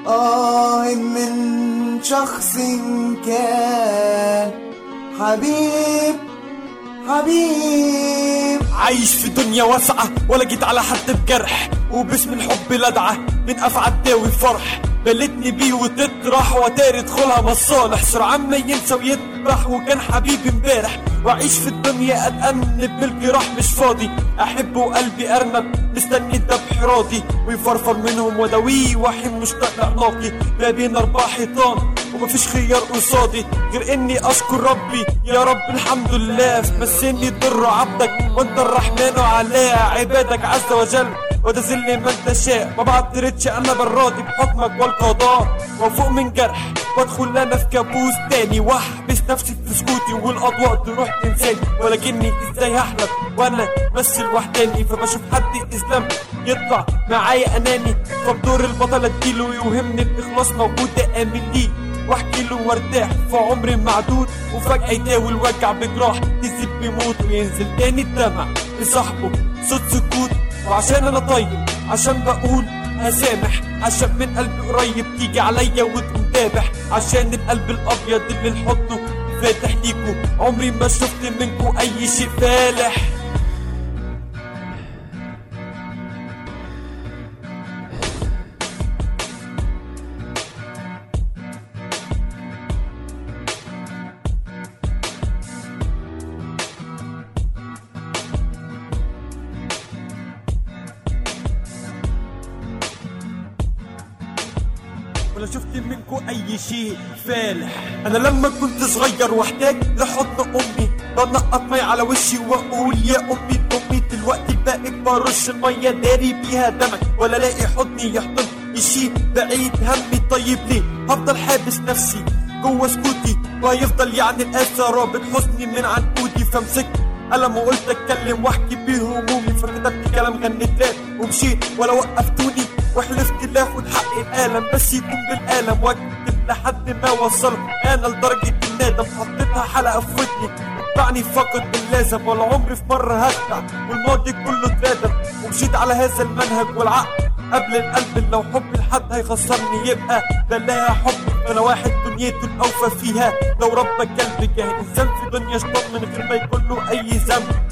آه من شخص كان حبيب حبيب عايش في دنيا واسعة ولا جيت على حد بجرح وباسم الحب لدعة من أفعى تداوي فرح بلتني بيه وتطرح وتاري ادخلها مصالح سرعان ما ينسى ويذبح وكان حبيبي امبارح واعيش في الدنيا اتأمن بملك راح مش فاضي احب وقلبي ارنب مستني الذبح راضي ويفرفر منهم وداويه وحيم مشتاق لعناقي ما بين اربع حيطان ومفيش خيار قصادي غير اني اشكر ربي يا رب الحمد لله مسني ضر عبدك وانت الرحمن على عبادك عز وجل وده ذل ما انت شاء ما بعترضش انا بالراضي بحكمك والقضاء وفوق من جرح وادخل انا في كابوس تاني واحبس نفسي في سكوتي والاضواء تروح تنساني ولكني ازاي هحلم وانا بس لوحداني فبشوف حد اسلام يطلع معايا اناني فبدور البطل اديله يوهمني الاخلاص موجود امن ليه واحكي له وارتاح في عمري معدود وفجأة يداوي الوجع بجراح تسيب بيموت وينزل تاني الدمع لصاحبه صوت سكوت وعشان انا طيب عشان بقول هسامح عشان من قلبي قريب تيجي عليا وتقوم دابح عشان القلب الابيض اللي لحضنه فاتح ليكو عمري ما شفت منكو اي شيء فالح ولا شفت منكو اي شيء فالح انا لما كنت صغير واحتاج لحضن امي بنقط مي على وشي واقول يا امي امي دلوقتي بقيت برش الميه داري بيها دمك ولا الاقي حضني يحضن يشيل بعيد همي طيب ليه هفضل حابس نفسي جوه سكوتي وهيفضل يعني الاسى رابط حزني من عنقودي فمسكت قلم وقلت اتكلم واحكي بيه همومي فكتبت كلام غنيت راب ومشيت ولا وقفتوني وحلفت لا اخد حق الالم بس يكون بالالم واكتب لحد ما وصل انا لدرجه الندم حطيتها حلقه في ودني اتبعني فقط باللازم ولا عمري في مره هخدع والماضي كله اتردم ومشيت على هذا المنهج والعقل قبل القلب لو حب لحد هيخسرني يبقى ده لها حب انا واحد دنيته الاوفى فيها لو ربك قلبي كان انسان في دنيا شطان من غير ما يكون له اي ذنب